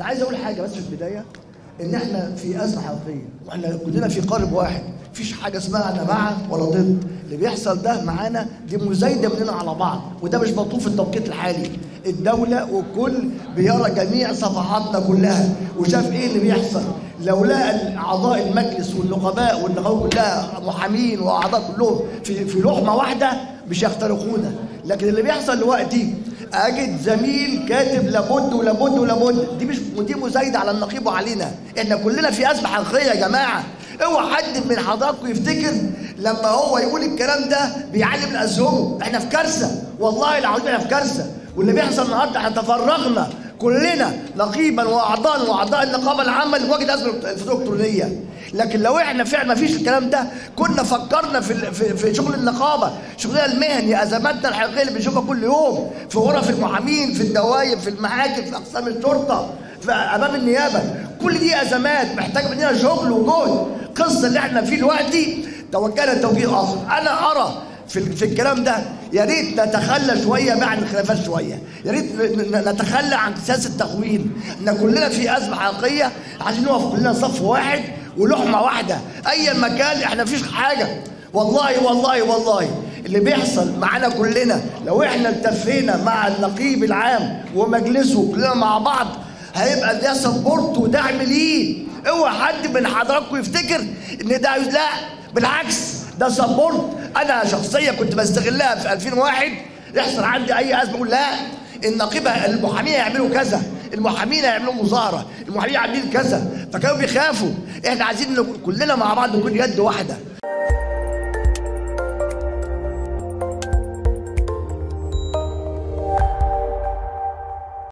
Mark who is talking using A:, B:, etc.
A: عايز اقول حاجه بس في البدايه ان احنا في ازمه حقيقيه واحنا كلنا في قارب واحد مفيش حاجه اسمها انا مع ولا ضد اللي بيحصل ده معانا دي مزايده مننا على بعض وده مش مطلوب في التوقيت الحالي الدوله والكل بيرى جميع صفحاتنا كلها وشاف ايه اللي بيحصل لو لقى اعضاء المجلس والنقباء والنقابه كلها محامين واعضاء كلهم في في لحمه واحده مش يخترقونا لكن اللي بيحصل دلوقتي اجد زميل كاتب لابد ولابد ولابد دي مش دي مزايده على النقيب وعلينا احنا كلنا في ازمه حقيقيه يا جماعه اوعى حد من حضراتكم يفتكر لما هو يقول الكلام ده بيعلم الاسهم احنا في كارثه والله العظيم احنا في كارثه واللي بيحصل النهارده احنا تفرغنا كلنا نقيبا واعضاء واعضاء النقابه العامه لمواجهه ازمه الفلوس الالكترونيه لكن لو احنا فعلا ما فيش الكلام ده كنا فكرنا في في, في شغل النقابه شغلنا المهني ازماتنا الحقيقيه اللي بنشوفها كل يوم في غرف المحامين في الدوائر في المحاكم في اقسام الشرطه في امام النيابه كل دي ازمات محتاجه مننا شغل وجهد القصه اللي احنا فيه دلوقتي توجهنا توجيه اخر انا ارى في في الكلام ده يا ريت نتخلى شويه عن الخلافات شويه يا ريت نتخلى عن سياسه التخوين احنا كلنا في ازمه حقيقيه عايزين نقف كلنا صف واحد ولحمه واحده ايا مكان احنا مفيش حاجه والله والله والله اللي بيحصل معانا كلنا لو احنا التفينا مع النقيب العام ومجلسه كلنا مع بعض هيبقى ده سبورت ودعم ليه اوعى حد من حضراتكم يفتكر ان ده لا بالعكس ده سبورت انا شخصيا كنت بستغلها في 2001 يحصل عندي اي ازمه اقول لا النقيبه المحامين هيعملوا كذا المحامين هيعملوا مظاهره المحامين عاملين كذا فكانوا بيخافوا احنا عايزين كلنا مع بعض نكون يد واحده